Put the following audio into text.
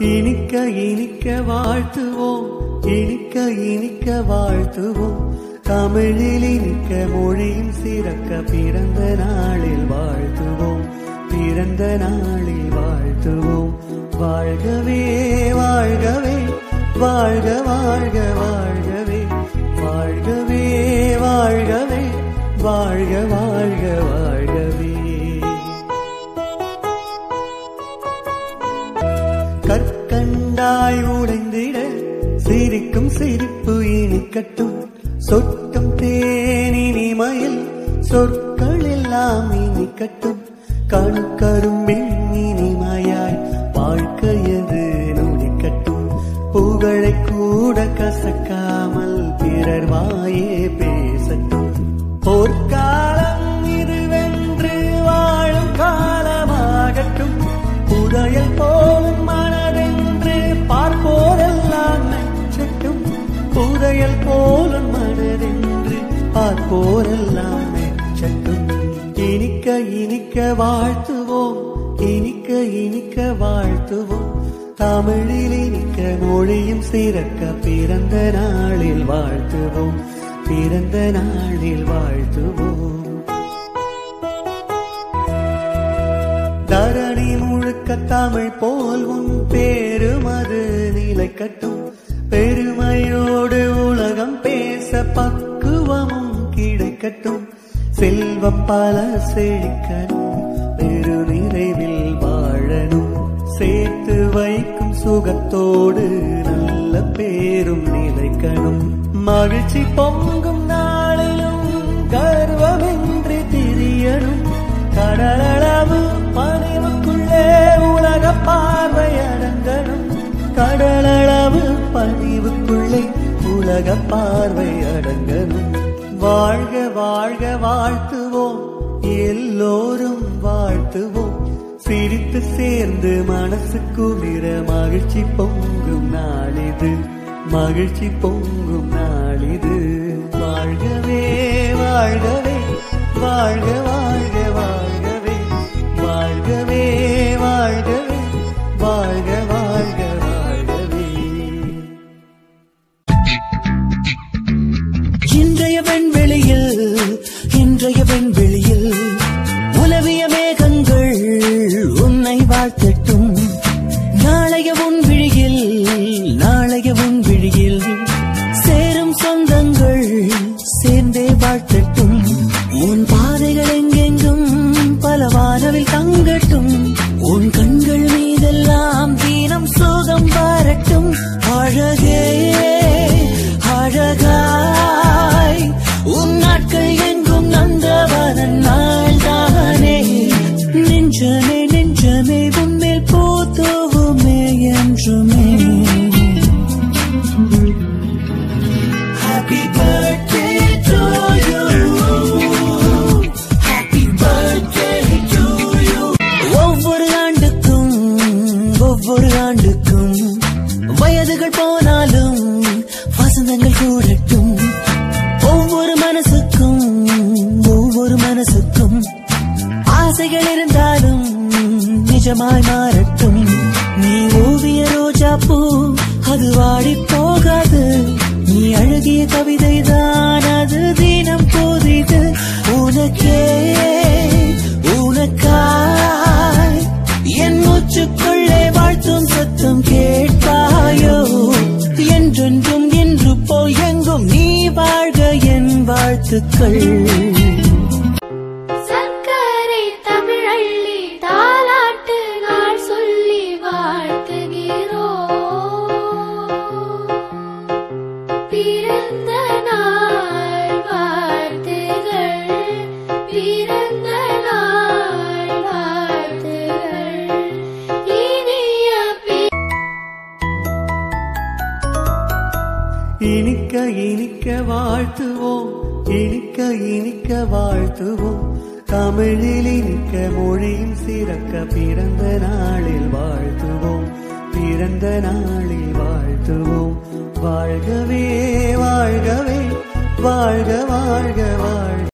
இனிக்க இனிக்க வாழ்த்துவோம் இனிக்க இனிக்க வாழ்த்துவோம் தமிழில் இனிக்க மொழியும் சிறக்க பிறந்த நாளில் வாழ்த்துவோம் பிறந்த நாளில் வாழ்த்துவோம் வாழ்கவே வாழ்கவே வாழ்க வாழ்க வாழ்கவே வாழ்கவே வாழ்கவே வாழ்க வாழ்க வாழ்கவே கற்கண்டாய் உடைந்திட சிரிக்கும் சிரிப்பு இனிக்கட்டும் சொட்டும் தேனினிமயில் சொற்கள் எல்லாம் இனிக்கட்டும் கணுக்கரும்பின் இனிமையாய் வாழ்க்கையது நுடிக்கட்டும் புகழை கூட கசக்காமல் பிறர் வாயே பேசட்டும் போர்க்காலம் இதுவென்று வாழும் காலமாகட்டும் புதையல் போலும் மனதென்று பார்ப்போரெல்லாம் மெச்சட்டும் புதையல் போலும் மனதென்று பார்ப்போரெல்லாம் மெச்சட்டும் இனிக்க இனிக்க வாழ்த்துவோம் இனிக்க இனிக்க வாழ்த்துவோம் தமிழில் இனிக்க மொழியும் சிறக்க பிறந்த நாளில் வாழ்த்துவோம் பிறந்த நாளில் வாழ்த்துவோம் தரணி முழுக்க தமிழ் போல் உன் பேரும் அது நிலைக்கட்டும் பெருமையோடு உலகம் பேச பக்குவமும் கிடைக்கட்டும் செல்வம் பல செழிக்கணும் பெரு நிறைவில் வாழணும் சேர்த்து வைக்கும் சுகத்தோடு நல்ல பேரும் நிலைக்கணும் மகிழ்ச்சி பொங்கும் நாளிலும் கர்வமின்றி திரியணும் கடலளவு பணிவுக்குள்ளே உலக பார்வை அடங்கணும் கடலளவு பணிவுக்குள்ளே உலக பார்வை அடங்கணும் வாழ்க வாழ்க வாழ்த்துவோம் எல்லோரும் வாழ்த்துவோம் சிரித்து சேர்ந்து மனசு குளிர மகிழ்ச்சி பொங்கும் நாளிது மகிழ்ச்சி பொங்கும் நாளிது வாழ்கவே வாழ்கவே வாழ்க வாழ்க வாழ்கவே வாழ்கவே வாழ்கவே வாழ்க வாழ்க வாழ்கவே இன்றைய வெண்வெளியில் இன்றைய வெண்வெளியில் உலவிய மேகங்கள் உன்னை வாழ்த்தட்டும் நாளைய உன் விழியில் நாளைய உன் விழியில் சேரும் சொந்தங்கள் சேர்ந்தே வாழ்த்தட்டும் உன் பாதைகள் எங்கெங்கும் பல வானவில் தங்கட்டும் உன் கண்கள் மீதெல்லாம் தீனம் சோகம் பாரட்டும் அழகே அழகாய் உன் நாட்கள் எங்கும் நந்தவதன் நாள்தானே நெஞ்சமே நெஞ்சமே உன்மேல் போத்தோவுமே என்றுமே Happy birthday to you. Happy birthday to you. ஒவ்வொரு ஆண்டுக்கும் ஒவ்வொரு ஆண்டுக்கும் வயதுகள் போனாலும் வசந்தங்கள் கூடட்டும் ஒவ்வொரு மனசுக்கும் ஒவ்வொரு மனசுக்கும் ஆசைகள் இருந்தாலும் நிஜமாய் மாறட்டும் நீ ஓவிய ரோஜா பூ அது வாடி போகாது நீ அழகிய கவிதை தான் அது தினம் போதிது உனக்கே உனக்காய் என் மூச்சுக்குள்ளே வாழ்த்தும் சத்தம் கேட்பாயோ என்றென்றும் என்று போய் எங்கும் நீ வாழ்க என் வாழ்த்துக்கள் சர்க்கரை தமிழள்ளி தாலாட்டு நாள் சொல்லி வாழ்த்துகிறோம் பிறந்த நாள் வாழ்த்துகள் பிறந்த நாள் வாழ்த்துகள் இனிய பி இனிக்க இனிக்க வாழ்த்துவோம் இனிக்க இனிக்க வாழ்த்துவோம் தமிழில் இனிக்க மொழியும் சிறக்க பிறந்த நாளில் வாழ்த்துவோம் பிறந்த நாளில் வாழ்த்துவோம் வாழ்கவே வாழ்கவே வாழ்க வாழ்க வாழ்க